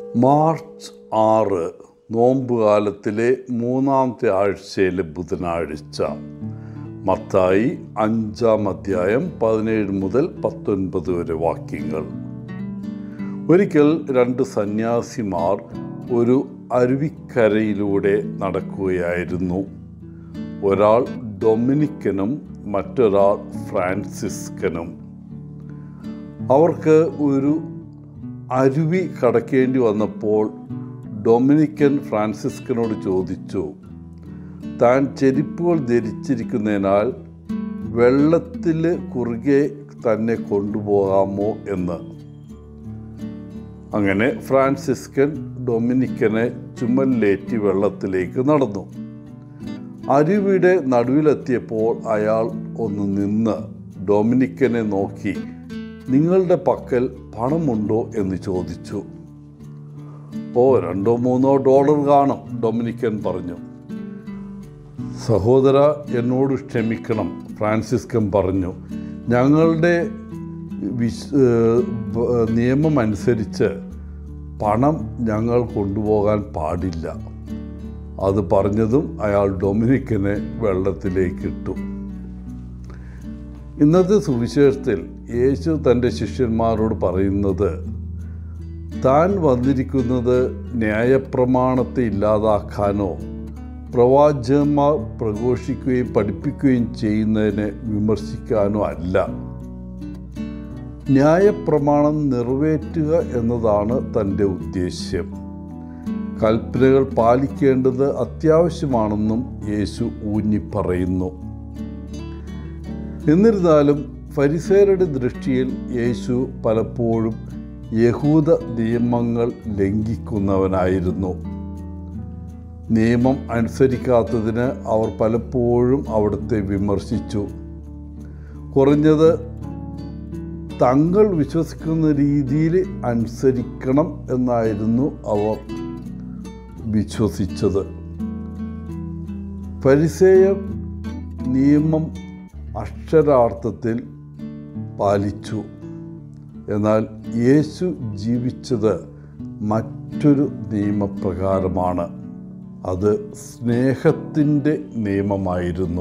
March ആറ് നോമ്പ് കാലത്തിലെ മൂന്നാമത്തെ ആഴ്ചയിലെ ബുധനാഴ്ച മത്തായി അഞ്ചാം അധ്യായം പതിനേഴ് മുതൽ പത്തൊൻപത് വരെ വാക്യങ്ങൾ ഒരിക്കൽ രണ്ട് സന്യാസിമാർ ഒരു അരുവിക്കരയിലൂടെ നടക്കുകയായിരുന്നു ഒരാൾ ഡൊമിനിക്കനും മറ്റൊരാൾ ഫ്രാൻസിസ്കനും അവർക്ക് ഒരു അരുവി കടക്കേണ്ടി വന്നപ്പോൾ ഡൊമിനിക്കൻ ഫ്രാൻസിസ്കനോട് ചോദിച്ചു താൻ ചെരുപ്പുകൾ ധരിച്ചിരിക്കുന്നതിനാൽ വെള്ളത്തിൽ കുറുകെ തന്നെ കൊണ്ടുപോകാമോ എന്ന് അങ്ങനെ ഫ്രാൻസിസ്കൻ ഡൊമിനിക്കനെ ചുമലിലേറ്റി വെള്ളത്തിലേക്ക് നടന്നു അരുവിയുടെ നടുവിലെത്തിയപ്പോൾ അയാൾ ഒന്ന് നിന്ന് ഡൊമിനിക്കനെ നോക്കി നിങ്ങളുടെ പക്കൽ പണമുണ്ടോ എന്ന് ചോദിച്ചു ഓ രണ്ടോ മൂന്നോ ഡോളർ കാണും ഡൊമിനിക്കൻ പറഞ്ഞു സഹോദര എന്നോട് ക്ഷമിക്കണം ഫ്രാൻസിസ്കൻ പറഞ്ഞു ഞങ്ങളുടെ വിശ് ഏഹ് ബ- നിയമം അനുസരിച്ച് പണം ഞങ്ങൾ കൊണ്ടുപോകാൻ പാടില്ല അത് പറഞ്ഞതും അയാൾ ഡൊമിനിക്കനെ വെള്ളത്തിലേക്ക് ഇട്ടു ഇന്നത്തെ സുവിശേഷത്തിൽ യേശു തൻ്റെ ശിഷ്യന്മാരോട് പറയുന്നത് താൻ വന്നിരിക്കുന്നത് ന്യായപ്രമാണത്തെ ഇല്ലാതാക്കാനോ പ്രവാചകന്മാർ പ്രഘോഷിക്കുകയും പഠിപ്പിക്കുകയും ചെയ്യുന്നതിനെ വിമർശിക്കാനോ അല്ല ന്യായപ്രമാണം നിറവേറ്റുക എന്നതാണ് തൻ്റെ ഉദ്ദേശ്യം കൽപ്പനകൾ പാലിക്കേണ്ടത് അത്യാവശ്യമാണെന്നും യേശു ഊന്നി പറയുന്നു എന്നിരുന്നാലും ഫരിസേരുടെ ദൃഷ്ടിയിൽ യേശു പലപ്പോഴും യഹൂദ നിയമങ്ങൾ ലംഘിക്കുന്നവനായിരുന്നു നിയമം അനുസരിക്കാത്തതിന് അവർ പലപ്പോഴും അവിടുത്തെ വിമർശിച്ചു കുറഞ്ഞത് തങ്ങൾ വിശ്വസിക്കുന്ന രീതിയിൽ അനുസരിക്കണം എന്നായിരുന്നു അവർ വിശ്വസിച്ചത് പരിസേയർ നിയമം അക്ഷരാർത്ഥത്തിൽ പാലിച്ചു എന്നാൽ യേശു ജീവിച്ചത് മറ്റൊരു നിയമപ്രകാരമാണ് അത് സ്നേഹത്തിൻ്റെ നിയമമായിരുന്നു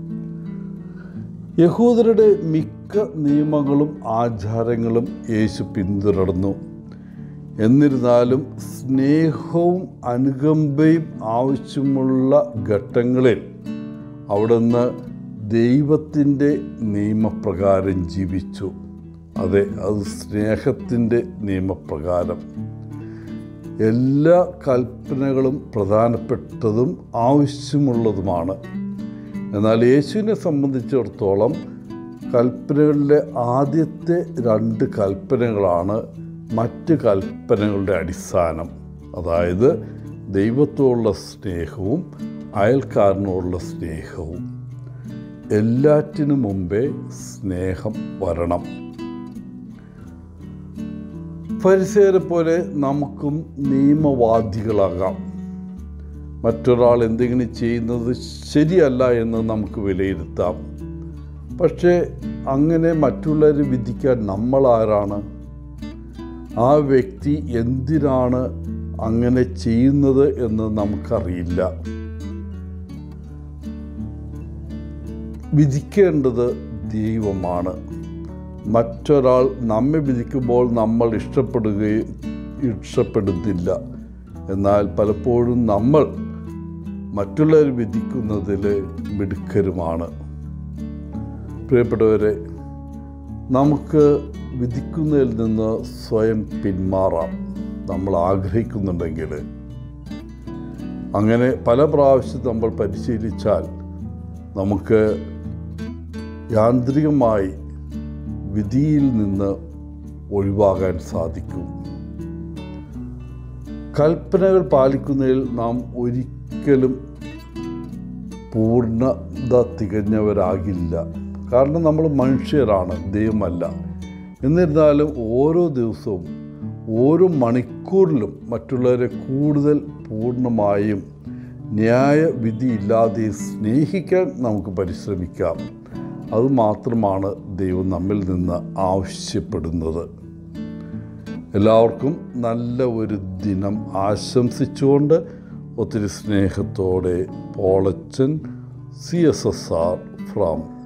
യഹൂദരുടെ മിക്ക നിയമങ്ങളും ആചാരങ്ങളും യേശു പിന്തുടർന്നു എന്നിരുന്നാലും സ്നേഹവും അനുകമ്പയും ആവശ്യമുള്ള ഘട്ടങ്ങളിൽ അവിടുന്ന് ദൈവത്തിൻ്റെ നിയമപ്രകാരം ജീവിച്ചു അതെ അത് സ്നേഹത്തിൻ്റെ നിയമപ്രകാരം എല്ലാ കൽപ്പനകളും പ്രധാനപ്പെട്ടതും ആവശ്യമുള്ളതുമാണ് എന്നാൽ യേശുവിനെ സംബന്ധിച്ചിടത്തോളം കൽപ്പനകളിലെ ആദ്യത്തെ രണ്ട് കൽപ്പനകളാണ് മറ്റ് കൽപ്പനകളുടെ അടിസ്ഥാനം അതായത് ദൈവത്തോടുള്ള സ്നേഹവും അയൽക്കാരനോടുള്ള സ്നേഹവും എല്ലാറ്റിനു മുമ്പേ സ്നേഹം വരണം പരിസരെ പോലെ നമുക്കും നിയമവാദികളാകാം മറ്റൊരാൾ എന്തെങ്കിലും ചെയ്യുന്നത് ശരിയല്ല എന്ന് നമുക്ക് വിലയിരുത്താം പക്ഷേ അങ്ങനെ മറ്റുള്ളവരെ വിധിക്കാൻ നമ്മൾ ആരാണ് ആ വ്യക്തി എന്തിനാണ് അങ്ങനെ ചെയ്യുന്നത് എന്ന് നമുക്കറിയില്ല വിധിക്കേണ്ടത് ദൈവമാണ് മറ്റൊരാൾ നമ്മെ വിധിക്കുമ്പോൾ നമ്മൾ ഇഷ്ടപ്പെടുകയും ഇഷ്ടപ്പെടുന്നില്ല എന്നാൽ പലപ്പോഴും നമ്മൾ മറ്റുള്ളവർ വിധിക്കുന്നതിൽ മിടുക്കരുമാണ് പ്രിയപ്പെട്ടവരെ നമുക്ക് വിധിക്കുന്നതിൽ നിന്ന് സ്വയം പിന്മാറാം നമ്മൾ ആഗ്രഹിക്കുന്നുണ്ടെങ്കിൽ അങ്ങനെ പല പ്രാവശ്യം നമ്മൾ പരിശീലിച്ചാൽ നമുക്ക് യാന്ത്രികമായി വിധിയിൽ നിന്ന് ഒഴിവാകാൻ സാധിക്കും കൽപ്പനകൾ പാലിക്കുന്നതിൽ നാം ഒരിക്കലും പൂർണ്ണത തികഞ്ഞവരാകില്ല കാരണം നമ്മൾ മനുഷ്യരാണ് ദൈവമല്ല എന്നിരുന്നാലും ഓരോ ദിവസവും ഓരോ മണിക്കൂറിലും മറ്റുള്ളവരെ കൂടുതൽ പൂർണ്ണമായും ന്യായവിധിയില്ലാതെ സ്നേഹിക്കാൻ നമുക്ക് പരിശ്രമിക്കാം അതുമാത്രമാണ് ദൈവം നമ്മിൽ നിന്ന് ആവശ്യപ്പെടുന്നത് എല്ലാവർക്കും നല്ല ഒരു ദിനം ആശംസിച്ചുകൊണ്ട് ഒത്തിരി സ്നേഹത്തോടെ Polachan C S S R from